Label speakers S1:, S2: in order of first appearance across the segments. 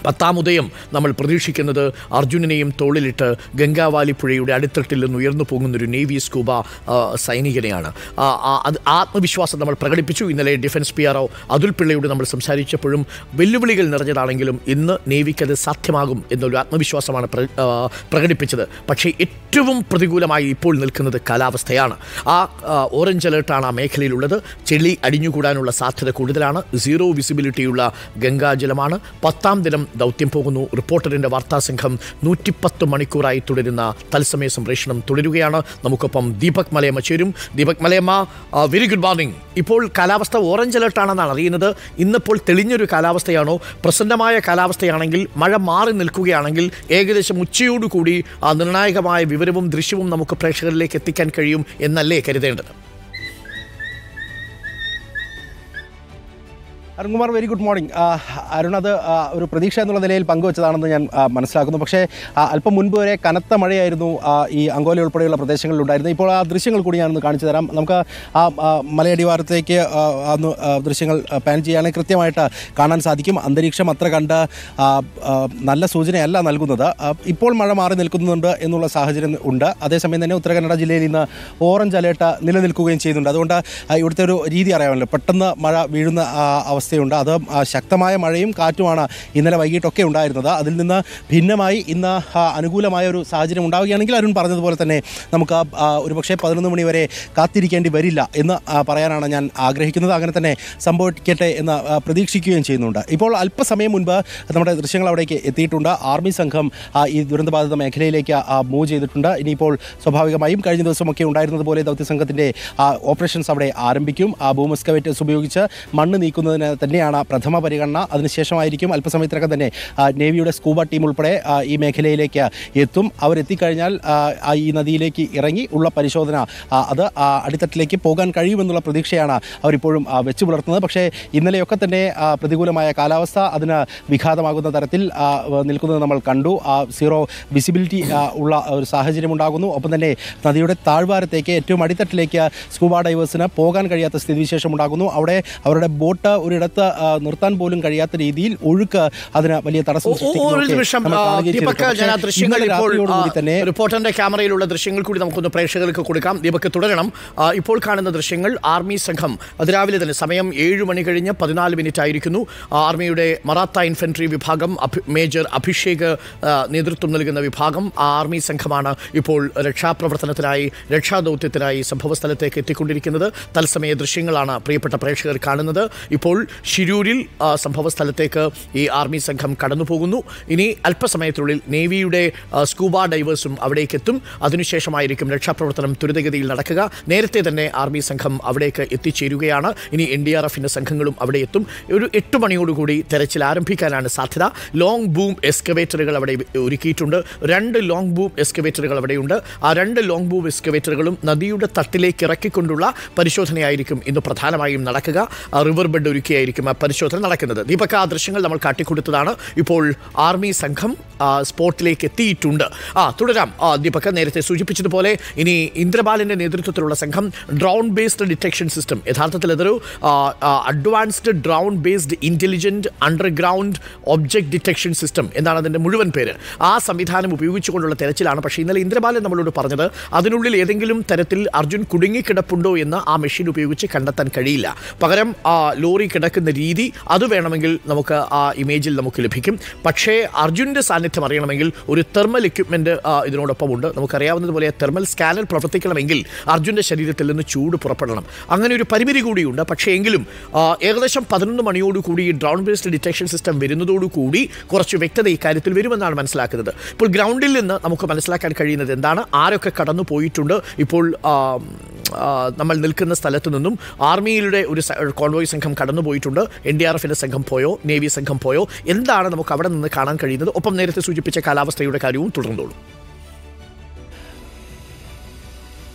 S1: പത്താം ഉദയം നമ്മൾ പ്രതീക്ഷിക്കുന്നത് അർജുനനെയും തോളിലിട്ട് ഗംഗാവാലി പുഴയുടെ അടിത്തട്ടിൽ നിന്ന് ഉയർന്നു പോകുന്നൊരു നേവി സ്കൂബ ആ, സൈനികനെയാണ് ആ, ആ, അത് ആത്മവിശ്വാസം നമ്മൾ പ്രകടിപ്പിച്ചു ഇന്നലെ defence P R O Atul പിള്ളയോട് നമ്മൾ സംസാരിച്ചപ്പോഴും വെല്ലുവിളികൾ നിറഞ്ഞതാണെങ്കിലും ഇന്ന് നേവിക്ക് അത് സാധ്യമാകും എന്നൊരു ആത്മവിശ്വാസമാണ് പ്ര- ആ, പ്രകടിപ്പിച്ചത് പക്ഷേ ഏറ്റവും പ്രതികൂലമായി ഇപ്പോൾ നിൽക്കുന്നത് കാലാവസ്ഥയാണ് ആ ആ, ഓറഞ്ച് അലേർട്ടാണ് ആ മേഖലയിലുള്ളത് ചെളി അടിഞ്ഞുകൂടാനുള്ള സാധ്യത കൂടുതലാണ് സീറോ വിസിബിലിറ്റിയുള്ള ഗംഗാജലമാണ് പത്താം ദിനം ദൗത്യം പോകുന്നു റിപ്പോർട്ടറിന്റെ വാർത്താ സംഘം നൂറ്റിപ്പത്ത് മണിക്കൂറായി തുടരുന്ന തത്സമയ സംപ്രേഷണം തുടരുകയാണ് നമുക്കൊപ്പം ദീപക് മലയമ്മ ചേരും Deepak Malayamma very good morning ഇപ്പോൾ കാലാവസ്ഥ ഓറഞ്ച് അലർട്ടാണെന്നാണ് അറിയുന്നത് ഇന്നിപ്പോൾ തെളിഞ്ഞൊരു കാലാവസ്ഥയാണോ പ്രസന്നമായ കാലാവസ്ഥയാണെങ്കിൽ മഴ മാറി നിൽക്കുകയാണെങ്കിൽ ഏകദേശം ഉച്ചയോടുകൂടി ആ നിർണായകമായ വിവരവും ദൃശ്യവും നമുക്ക് പ്രേക്ഷകരിലേക്ക് എത്തിക്കാൻ കഴിയും എന്നല്ലേ കരുതേണ്ടത്
S2: അരുൺകുമാർ വെരി ഗുഡ് മോർണിംഗ് ആ, അരുൺ അത് ആ, ഒരു പ്രതീക്ഷ എന്നുള്ള നിലയിൽ പങ്കുവച്ചതാണെന്ന് ഞാൻ ആ, മനസ്സിലാക്കുന്നു പക്ഷേ ആ, അല്പം മുൻപ് വരെ കനത്ത മഴയായിരുന്നു ആ, ഈ അങ്കോല ഉൾപ്പെടെയുള്ള പ്രദേശങ്ങളിൽ ഉണ്ടായിരുന്നത് ഇപ്പോൾ ആ ദൃശ്യങ്ങൾ കൂടി ഞാനൊന്ന് കാണിച്ചു തരാം നമുക്ക് ആ ആ, മലയടിവാരത്തേക്ക് ആ, അന്ന് ആ, ദൃശ്യങ്ങൾ ആ, പാൻ ചെയ്യുകയാണെങ്കിൽ കൃത്യമായിട്ട് കാണാൻ സാധിക്കും അന്തരീക്ഷം അത്ര കണ്ട് ആ, ആ, നല്ല സൂചനയല്ല നൽകുന്നത് ആ, ഇപ്പോൾ മഴ മാറി നിൽക്കുന്നുണ്ട് എന്നുള്ള സാഹചര്യം ഉണ്ട് അതേസമയം തന്നെ ഉത്തര കന്നഡ ജില്ലയിൽ ഇന്ന് ഓറഞ്ച് അലേർട്ട് നിലനിൽക്കുകയും ചെയ്യുന്നുണ്ട് അതുകൊണ്ട് ആ, ഇവിടുത്തെ ഒരു രീതി അറിയാമല്ലോ പെട്ടെന്ന് മഴ വീഴുന്ന ആ, അവസ്ഥയുണ്ട് അത് ആ, ശക്തമായ മഴയും കാറ്റുമാണ് ഇന്നലെ വൈകിട്ടൊക്കെ ഉണ്ടായിരുന്നത് അതിൽ നിന്ന് ഭിന്നമായി ഇന്ന് ആ, അനുകൂലമായ ഒരു സാഹചര്യം ഉണ്ടാവുകയാണെങ്കിൽ അരുൺ പറഞ്ഞതുപോലെ തന്നെ നമുക്ക് ആ, ഒരുപക്ഷെ പതിനൊന്ന് മണി വരെ കാത്തിരിക്കേണ്ടി വരില്ല എന്ന് ആ, പറയാനാണ് ഞാൻ ആഗ്രഹിക്കുന്നത് അങ്ങനെ തന്നെ സംഭവിക്കട്ടെ എന്ന് ആ, പ്രതീക്ഷിക്കുകയും ചെയ്യുന്നുണ്ട് ഇപ്പോൾ അല്പസമയം മുൻപ് നമ്മുടെ ദൃശ്യങ്ങൾ അവിടേക്ക് എത്തിയിട്ടുണ്ട് ആർമി സംഘം ആ, ഈ ദുരന്തബാധിത മേഖലയിലേക്ക് മൂവ് ചെയ്തിട്ടുണ്ട് ഇനിയിപ്പോൾ സ്വാഭാവികമായും കഴിഞ്ഞ ദിവസമൊക്കെ ഉണ്ടായിരുന്നത് പോലെ ദൗത്യ സംഘത്തിൻ്റെ ഓപ്പറേഷൻസ് അവിടെ ആരംഭിക്കും ആ ബൂം എക്സ്കവേറ്റേഴ്സ് ഉപയോഗിച്ച് മണ്ണ് നീക്കുന്നതിന് തന്നെയാണ് പ്രഥമ പരിഗണന അതിനുശേഷമായിരിക്കും അല്പസമയത്തിനകം തന്നെ ആ, നേവിയുടെ സ്കൂബ ടീം ഉൾപ്പെടെ ആ, ഈ മേഖലയിലേക്ക് എത്തും അവരെത്തിക്കഴിഞ്ഞാൽ ആ, ആ, ഈ നദിയിലേക്ക് ഇറങ്ങി ഉള്ള പരിശോധന ആ, അത് ആ, അടിത്തട്ടിലേക്ക് പോകാൻ കഴിയുമെന്നുള്ള പ്രതീക്ഷയാണ് അവരിപ്പോഴും ആ, വെച്ചു പുലർത്തുന്നത് പക്ഷേ ഇന്നലെയൊക്കെ തന്നെ ആ, പ്രതികൂലമായ കാലാവസ്ഥ അതിന് വിഘാതമാകുന്ന തരത്തിൽ ആ, നിൽക്കുന്നത് നമ്മൾ കണ്ടു ആ, സീറോ വിസിബിലിറ്റി ആ, ഉള്ള ഒരു സാഹചര്യം ഉണ്ടാകുന്നു ഒപ്പം തന്നെ നദിയുടെ താഴ്വാരത്തേക്ക് ഏറ്റവും അടിത്തട്ടിലേക്ക് സ്കൂബ ഡൈവേഴ്സിന് പോകാൻ കഴിയാത്ത സ്ഥിതിവിശേഷം ഉണ്ടാകുന്നു അവിടെ അവരുടെ ബോട്ട് ഒരിടത്ത് ആ, നിർത്താൻ പോലും കഴിയാത്ത രീതിയിൽ ഒഴുക്ക് അതിന് വലിയ തടസ്സം
S1: ഓ- ഓ- ഒരു
S2: സൃഷ്ടിക്കുന്നതൊക്കെ
S1: നിമിഷം
S2: നമ്മൾ
S1: ആ,
S2: കാണുകയും
S1: ദീപക്
S2: ചെയ്തിട്ടുണ്ട്.
S1: ഞാൻ ആ
S2: പക്ഷേ
S1: ദൃശ്യങ്ങൾ
S2: ഇന്നലെ
S1: ഇപ്പോൾ
S2: രാത്രിയോടുകൂടി
S1: ആ,
S2: തന്നെ
S1: റിപ്പോർട്ടറിന്റെ ക്യാമറയിലുള്ള ദൃശ്യങ്ങൾ കൂടി നമുക്കൊന്ന് പ്രേക്ഷകർക്ക് കൊടുക്കാം ദീപക് തുടരണം ആ, ഇപ്പോൾ കാണുന്ന ദൃശ്യങ്ങൾ ആർമി സംഘം അതിരാവിലെ തന്നെ സമയം ഏഴ് മണി കഴിഞ്ഞ് പതിനാല് മിനിറ്റ് ആയിരിക്കുന്നു ആ, ആർമിയുടെ മറാത്ത ഇൻഫൻട്രി വിഭാഗം അഭി- മേജർ അഭിഷേക് ആ, നേതൃത്വം നൽകുന്ന വിഭാഗം ആ ആർമി സംഘമാണ് ഇപ്പോൾ രക്ഷാപ്രവർത്തനത്തിനായി രക്ഷാദൗത്യത്തിനായി സംഭവസ്ഥലത്തേക്ക് എത്തിക്കൊണ്ടിരിക്കുന്നത് തത്സമയ ദൃശ്യങ്ങളാണ് പ്രിയപ്പെട്ട പ്രേക്ഷകർ കാണുന്നത് ഇപ്പോൾ ഷിരൂരിൽ ആ, സംഭവസ്ഥലത്തേക്ക് ഈ ആർമി സംഘം കടന്നു പോകുന്നു ഇനി അല്പസമയത്തിനുള്ളിൽ നേവിയുടെ ആ, സ്കൂബ ഡൈവേഴ്സും അവിടേക്ക് എത്തും അതിനുശേഷമായിരിക്കും രക്ഷാപ്രവർത്തനം ത്വരിതഗതിയിൽ നടക്കുക നേരത്തെ തന്നെ ആർമി സംഘം അവിടേക്ക് എത്തിച്ചേരുകയാണ് ഇനി എൻ ഡി ആർ എഫിൻ്റെ സംഘങ്ങളും അവിടെ എത്തും ഒരു എട്ട് മണിയോടുകൂടി തെരച്ചിൽ ആരംഭിക്കാനാണ് സാധ്യത ലോങ് ബൂം എസ്കവേറ്ററുകൾ അവിടെ ഒരുക്കിയിട്ടുണ്ട് രണ്ട് ലോങ് ബൂം എസ്കവേറ്ററുകൾ അവിടെയുണ്ട് ആ രണ്ട് ലോങ് ബൂം എസ്കവേറ്ററുകളും നദിയുടെ തട്ടിലേക്ക് ഇറക്കിക്കൊണ്ടുള്ള പരിശോധനയായിരിക്കും ഇന്ന് പ്രധാനമായും നടക്കുക ആ റിവർ ബെഡ് ഒരുക്കിയായിരിക്കും ആ പരിശോധന നടക്കുന്നത് ദീപക് ആ ദൃശ്യങ്ങൾ നമ്മൾ കാട്ടിക്കൊടുത്തതാണ് ഇപ്പോൾ ആർമി സംഘം ആ, സ്പോട്ടിലേക്ക് എത്തിയിട്ടുണ്ട് ആ തുടരാം ആ, ദീപക് നേരത്തെ സൂചിപ്പിച്ചതുപോലെ ഇനി ഇന്ദ്രപാലിന്റെ നേതൃത്വത്തിലുള്ള സംഘം ഡ്രോൺ ബേസ്ഡ് ഡിറ്റക്ഷൻ സിസ്റ്റം യഥാർത്ഥത്തിൽ അതൊരു advanced drone based intelligent underground object detection system എന്നാണ് അതിന്റെ മുഴുവൻ പേര് ആ സംവിധാനം ഉപയോഗിച്ചുകൊണ്ടുള്ള തെരച്ചിലാണ് പക്ഷേ ഇന്നലെ ഇന്ദ്രപാലൻ നമ്മളോട് പറഞ്ഞത് അതിനുള്ളിൽ ഏതെങ്കിലും തരത്തിൽ അർജുൻ കുടുങ്ങിക്കിടപ്പുണ്ടോ എന്ന് ആ മെഷീൻ ഉപയോഗിച്ച് കണ്ടെത്താൻ കഴിയില്ല പകരം ആ ലോറി കിടക്കുന്ന രീതി അത് വേണമെങ്കിൽ നമുക്ക് ആ ഇമേജിൽ നമുക്ക് ലഭിക്കും പക്ഷേ അർജുൻ്റെ സാന്നിധ്യം അറിയണമെങ്കിൽ ഒരു തെർമൽ എക്യുപ്മെൻറ്റ് ഇതിനോടൊപ്പം ഉണ്ട് നമുക്കറിയാവുന്നതുപോലെ തെർമൽ സ്കാനർ പ്രവർത്തിക്കണമെങ്കിൽ അർജുൻ്റെ ശരീരത്തിൽ നിന്ന് ചൂട് പുറപ്പെടണം അങ്ങനെ ഒരു പരിമിതി കൂടിയുണ്ട് പക്ഷേ എങ്കിലും ആ, ഏകദേശം പതിനൊന്ന് മണിയോടുകൂടി ഈ ഡ്രോൺ ബേസ്ഡ് ഡിറ്റക്ഷൻ സിസ്റ്റം വരുന്നതോടുകൂടി കുറച്ച് വ്യക്തത ഇക്കാര്യത്തിൽ വരുമെന്നാണ് മനസ്സിലാക്കുന്നത് ഇപ്പോൾ ഗ്രൗണ്ടിൽ നിന്ന് നമുക്ക് മനസ്സിലാക്കാൻ കഴിയുന്നത് എന്താണ് ആരൊക്കെ കടന്നു പോയിട്ടുണ്ട് ഇപ്പോൾ ആ, ആ, നമ്മൾ നിൽക്കുന്ന സ്ഥലത്ത് നിന്നും ആർമിയുടെ ഒരു സ- കോൺവോയ് സംഘം കടന്നു പോയിട്ടുണ്ട് എൻ ഡി ആർ എഫിൻ്റെ സംഘം പോയോ നേവി സംഘം പോയോ എന്താണ് നമുക്ക് അവിടെ നിന്ന് കാണാൻ കഴിയുന്നത് ഒപ്പം നേരത്തെ സൂചിപ്പിച്ച കാലാവസ്ഥയുടെ കാര്യവും തുടർന്നോളൂ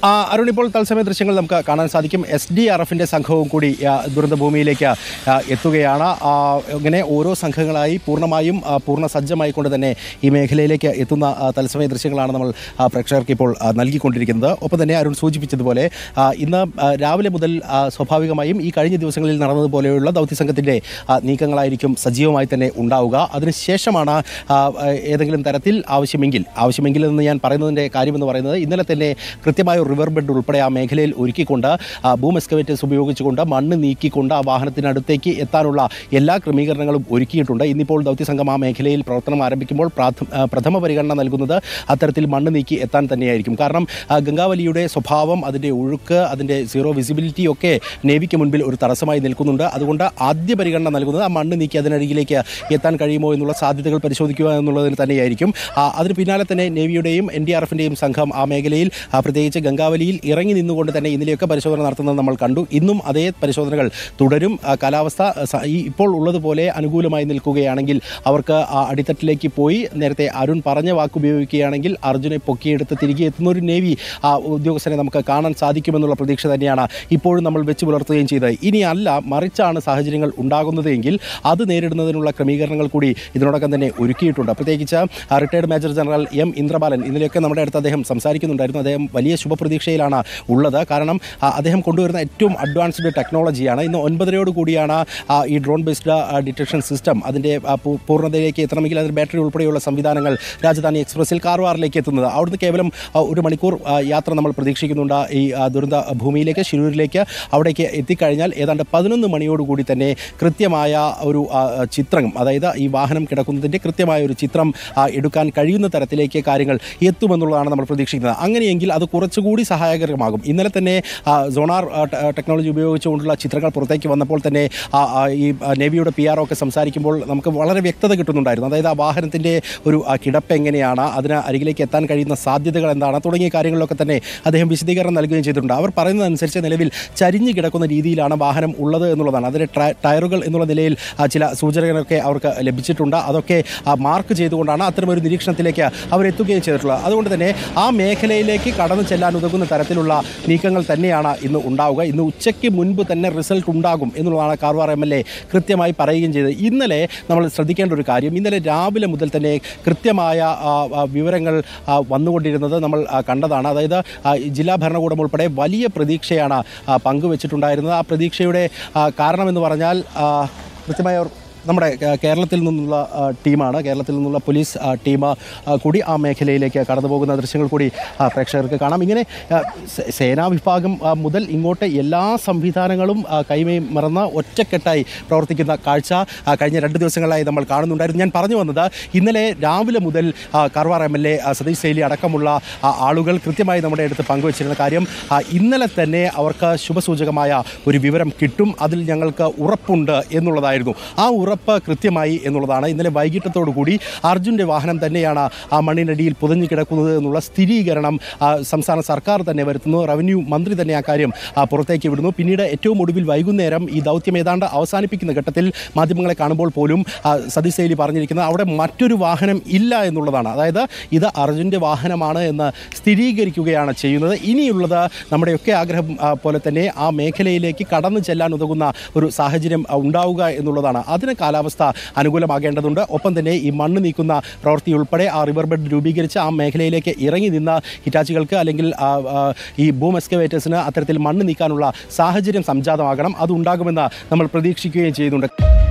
S2: ആ, അരുൺ ഇപ്പോൾ തത്സമയ ദൃശ്യങ്ങൾ നമുക്ക് കാണാൻ സാധിക്കും എസ് ഡി ആർ എഫിൻ്റെ സംഘവും കൂടി ആ, ദുരന്ത ഭൂമിയിലേക്ക് ആ, എത്തുകയാണ് ആ, ഇങ്ങനെ ഓരോ സംഘങ്ങളായി പൂർണ്ണമായും ആ, പൂർണ്ണ സജ്ജമായിക്കൊണ്ട് തന്നെ ഈ മേഖലയിലേക്ക് എത്തുന്ന ആ, തത്സമയ ദൃശ്യങ്ങളാണ് നമ്മൾ ആ, പ്രേക്ഷകർക്ക് ഇപ്പോൾ ആ, നൽകിക്കൊണ്ടിരിക്കുന്നത് ഒപ്പം തന്നെ അരുൺ സൂചിപ്പിച്ചതുപോലെ ആ, ഇന്ന് ആ, രാവിലെ മുതൽ ആ, സ്വാഭാവികമായും ഈ കഴിഞ്ഞ ദിവസങ്ങളിൽ നടന്നതുപോലെയുള്ള ദൗത്യ സംഘത്തിൻ്റെ ആ, നീക്കങ്ങളായിരിക്കും സജീവമായി തന്നെ ഉണ്ടാവുക അതിനുശേഷമാണ് ആ, ആ, ഏതെങ്കിലും തരത്തിൽ ആവശ്യമെങ്കിൽ ആവശ്യമെങ്കിൽ എന്ന് ഞാൻ പറയുന്നതിൻ്റെ കാര്യമെന്ന് പറയുന്നത് ഇന്നലെ തന്നെ കൃത്യമായ ഒരു റിവർ ബെഡ് ഉൾപ്പെടെ ആ മേഖലയിൽ ഒരുക്കിക്കൊണ്ട് ആ, ബൂം എക്സ്കവേറ്റേഴ്സ് ഉപയോഗിച്ചുകൊണ്ട് മണ്ണ് നീക്കിക്കൊണ്ട് ആ വാഹനത്തിനടുത്തേക്ക് എത്താനുള്ള എല്ലാ ക്രമീകരണങ്ങളും ഒരുക്കിയിട്ടുണ്ട് ഇന്നിപ്പോൾ ദൗത്യസംഘം ആ മേഖലയിൽ പ്രവർത്തനം ആരംഭിക്കുമ്പോൾ പ്രാഥ- ആ, പ്രഥമ പരിഗണന നൽകുന്നത് അത്തരത്തിൽ മണ്ണ് നീക്കി എത്താൻ തന്നെയായിരിക്കും കാരണം ആ, ഗംഗാവലിയുടെ സ്വഭാവം അതിൻ്റെ ഒഴുക്ക് അതിൻ്റെ സീറോ വിസിബിലിറ്റി ഒക്കെ നേവിക്ക് മുൻപിൽ ഒരു തടസ്സമായി നിൽക്കുന്നുണ്ട് അതുകൊണ്ട് ആദ്യ പരിഗണന നൽകുന്നത് ആ മണ്ണ് നീക്കി അതിനരികിലേക്ക് എത്താൻ കഴിയുമോ എന്നുള്ള സാധ്യതകൾ പരിശോധിക്കുക എന്നുള്ളതിന് തന്നെയായിരിക്കും ആ, അതിന് പിന്നാലെ തന്നെ നേവിയുടെയും എൻ ഡി ആർ എഫിൻ്റെയും സംഘം ആ മേഖലയിൽ ആ, പ്രത്യേകിച്ച് ഗംഗാവലിയിൽ ഇറങ്ങി നിന്നുകൊണ്ട് തന്നെ ഇന്നലെയൊക്കെ പരിശോധന നടത്തുന്നത് നമ്മൾ കണ്ടു ഇന്നും അതേ പരിശോധനകൾ തുടരും ആ, കാലാവസ്ഥ ആ, സ- ഈ ഇപ്പോൾ ഉള്ളതുപോലെ അനുകൂലമായി നിൽക്കുകയാണെങ്കിൽ അവർക്ക് ആ അടിത്തട്ടിലേക്ക് പോയി നേരത്തെ അരുൺ പറഞ്ഞ വാക്ക് ഉപയോഗിക്കുകയാണെങ്കിൽ അർജുനെ പൊക്കിയെടുത്ത് തിരികെ എത്തുന്ന ഒരു നേവി ആ ഉദ്യോഗസ്ഥനെ നമുക്ക് കാണാൻ സാധിക്കുമെന്നുള്ള പ്രതീക്ഷ തന്നെയാണ് ഇപ്പോഴും നമ്മൾ വെച്ച് പുലർത്തുകയും ചെയ്തത് ഇനി അല്ല മറിച്ചാണ് സാഹചര്യങ്ങൾ ഉണ്ടാകുന്നതെങ്കിൽ അത് നേരിടുന്നതിനുള്ള ക്രമീകരണങ്ങൾ കൂടി ഇതിനോടകം തന്നെ ഒരുക്കിയിട്ടുണ്ട് പ്രത്യേകിച്ച് ആ, retired major general M Indrabalan ഇന്നലെയൊക്കെ നമ്മുടെ അടുത്ത് അദ്ദേഹം സംസാരിക്കുന്നുണ്ടായിരുന്നു അദ്ദേഹം വലിയ ശുഭപ്രതീക്ഷയിലാണ് ഉള്ളത് കാരണം ആ, അദ്ദേഹം കൊണ്ടുവരുന്ന ഏറ്റവും അഡ്വാൻസ്ഡ് ടെക്നോളജിയാണ് ഇന്ന് ഒൻപതരയോട് കൂടിയാണ് ആ, ഈ ഡ്രോൺ ബേസ്ഡ് ഡിറ്റക്ഷൻ സിസ്റ്റം അതിൻ്റെ ആ, പൂ- പൂർണ്ണതയിലേക്ക് എത്തണമെങ്കിൽ അതിന് ബാറ്ററി ഉൾപ്പെടെയുള്ള സംവിധാനങ്ങൾ രാജധാനി എക്സ്പ്രസിൽ കാർവാറിലേക്ക് എത്തുന്നത് അവിടുന്ന് കേവലം ആ, ഒരു മണിക്കൂർ ആ, യാത്ര നമ്മൾ പ്രതീക്ഷിക്കുന്നുണ്ട് ഈ ആ, ദുരന്ത ഭൂമിയിലേക്ക് ശിരൂരിലേക്ക് അവിടേക്ക് എത്തിക്കഴിഞ്ഞാൽ ഏതാണ്ട് പതിനൊന്ന് മണിയോടുകൂടി തന്നെ കൃത്യമായ ഒരു ആ, ചിത്രം അതായത് ഈ വാഹനം കിടക്കുന്നതിൻ്റെ കൃത്യമായ ഒരു ചിത്രം ആ, എടുക്കാൻ കഴിയുന്ന തരത്തിലേക്ക് കാര്യങ്ങൾ എത്തുമെന്നുള്ളതാണ് നമ്മൾ പ്രതീക്ഷിക്കുന്നത് അങ്ങനെയെങ്കിൽ അത് കുറച്ചുകൂടി സഹായകരമാകും ഇന്നലെ തന്നെ ആ, സോണാർ ആ, ടെ- ടെക്നോളജി ഉപയോഗിച്ചുകൊണ്ടുള്ള ചിത്രങ്ങൾ പുറത്തേക്ക് വന്നപ്പോൾ തന്നെ ആ, ആ, ഈ ആ, നേവിയുടെ പി ആർ ഒക്കെ സംസാരിക്കുമ്പോൾ നമുക്ക് വളരെ വ്യക്തത കിട്ടുന്നുണ്ടായിരുന്നു അതായത് ആ വാഹനത്തിൻ്റെ ഒരു ആ, കിടപ്പ് എങ്ങനെയാണ് അതിന് അരികിലേക്ക് എത്താൻ കഴിയുന്ന സാധ്യതകൾ എന്താണ് തുടങ്ങിയ കാര്യങ്ങളിലൊക്കെ തന്നെ അദ്ദേഹം വിശദീകരണം നൽകുകയും ചെയ്തിട്ടുണ്ട് അവർ പറയുന്നതനുസരിച്ച് നിലവിൽ ചരിഞ്ഞു കിടക്കുന്ന രീതിയിലാണ് വാഹനം ഉള്ളത് എന്നുള്ളതാണ് അതിൻ്റെ ട്ര- ടയറുകൾ എന്നുള്ള നിലയിൽ ആ, ചില സൂചനകളൊക്കെ അവർക്ക് ലഭിച്ചിട്ടുണ്ട് അതൊക്കെ ആ, മാർക്ക് ചെയ്തുകൊണ്ടാണ് അത്തരമൊരു നിരീക്ഷണത്തിലേക്ക് അവരെത്തുകയും ചെയ്തിട്ടുള്ളത് അതുകൊണ്ട് തന്നെ ആ മേഖലയിലേക്ക് കടന്നു ചെല്ലാൻ ഉതകുന്ന തരത്തിലുള്ള നീക്കങ്ങൾ തന്നെയാണ് ഇന്ന് ഉണ്ടാവുക ഇന്ന് ഉച്ചയ്ക്ക് മുൻപ് തന്നെ റിസൾട്ട് ഉണ്ടാകും എന്നുള്ളതാണ് കാർവാർ എം എൽ എ കൃത്യമായി പറയുകയും ചെയ്തത് ഇന്നലെ നമ്മൾ ശ്രദ്ധിക്കേണ്ട ഒരു കാര്യം ഇന്നലെ രാവിലെ മുതൽ തന്നെ കൃത്യമായ ആ, ആ, വിവരങ്ങൾ ആ, വന്നുകൊണ്ടിരുന്നത് നമ്മൾ ആ, കണ്ടതാണ് അതായത് ആ, ഈ ജില്ലാ ഭരണകൂടം ഉൾപ്പെടെ വലിയ പ്രതീക്ഷയാണ് ആ, പങ്കുവച്ചിട്ടുണ്ടായിരുന്നത് ആ പ്രതീക്ഷയുടെ ആ, കാരണമെന്ന് പറഞ്ഞാൽ ആ, കൃത്യമായ ഒരു- നമ്മുടെ കേ- കേരളത്തിൽ നിന്നുള്ള ആ, ടീമാണ് കേരളത്തിൽ നിന്നുള്ള പോലീസ് ആ, ടീം ആ, കൂടി ആ മേഖലയിലേക്ക് കടന്നു പോകുന്ന ദൃശ്യങ്ങൾ കൂടി ആ, പ്രേക്ഷകർക്ക് കാണാം ഇങ്ങനെ ആ, സേ- സേനാ വിഭാഗം ആ, മുതൽ ഇങ്ങോട്ട് എല്ലാ സംവിധാനങ്ങളും ആ, കൈമയും മറന്ന് ഒറ്റക്കെട്ടായി പ്രവർത്തിക്കുന്ന കാഴ്ച ആ, കഴിഞ്ഞ രണ്ട് ദിവസങ്ങളായി നമ്മൾ കാണുന്നുണ്ടായിരുന്നു ഞാൻ പറഞ്ഞു വന്നത് ഇന്നലെ രാവിലെ മുതൽ ആ, Karwar M L A Satish Sail അടക്കമുള്ള ആ, ആളുകൾ കൃത്യമായി നമ്മുടെ അടുത്ത് പങ്കുവച്ചിരുന്ന കാര്യം ആ, ഇന്നലെ തന്നെ അവർക്ക് ശുഭസൂചകമായ ഒരു വിവരം കിട്ടും അതിൽ ഞങ്ങൾക്ക് ഉറപ്പുണ്ട് എന്നുള്ളതായിരുന്നു ആ ഉറപ്പ് കൃത്യമായി എന്നുള്ളതാണ് ഇന്നലെ വൈകിട്ടത്തോടു കൂടി അർജുൻ്റെ വാഹനം തന്നെയാണ് ആ മണ്ണിനടിയിൽ പുതഞ്ഞു കിടക്കുന്നത് എന്നുള്ള സ്ഥിരീകരണം ആ, സംസ്ഥാന സർക്കാർ തന്നെ വരുത്തുന്നു റവന്യൂ മന്ത്രി തന്നെ ആ കാര്യം ആ, പുറത്തേക്ക് വിടുന്നു പിന്നീട് ഏറ്റവും ഒടുവിൽ വൈകുന്നേരം ഈ ദൗത്യം ഏതാണ്ട് അവസാനിപ്പിക്കുന്ന ഘട്ടത്തിൽ മാധ്യമങ്ങളെ കാണുമ്പോൾ പോലും ആ, സതീഷ് ശൈലി പറഞ്ഞിരിക്കുന്നത് അവിടെ മറ്റൊരു വാഹനം ഇല്ല എന്നുള്ളതാണ് അതായത് ഇത് അർജുൻ്റെ വാഹനമാണ് എന്ന് സ്ഥിരീകരിക്കുകയാണ് ചെയ്യുന്നത് ഇനിയുള്ളത് നമ്മുടെയൊക്കെ ആഗ്രഹം ആ, പോലെ തന്നെ ആ മേഖലയിലേക്ക് കടന്നു ചെല്ലാൻ ഉതകുന്ന ഒരു സാഹചര്യം ആ, ഉണ്ടാവുക എന്നുള്ളതാണ് അതിന് കാലാവസ്ഥ അനുകൂലമാകേണ്ടതുണ്ട് ഒപ്പം തന്നെ ഈ മണ്ണ് നീക്കുന്ന പ്രവൃത്തി ഉൾപ്പെടെ ആ റിവർ ബെഡ് രൂപീകരിച്ച് ആ മേഖലയിലേക്ക് ഇറങ്ങി നിന്ന ഹിറ്റാച്ചികൾക്ക് അല്ലെങ്കിൽ ആ, ആ, ഈ ബൂം എക്സ്കവേറ്റേഴ്സിന് അത്തരത്തിൽ മണ്ണ് നീക്കാനുള്ള സാഹചര്യം സംജാതമാകണം അതുണ്ടാകുമെന്ന് നമ്മൾ പ്രതീക്ഷിക്കുകയും ചെയ്യുന്നുണ്ട്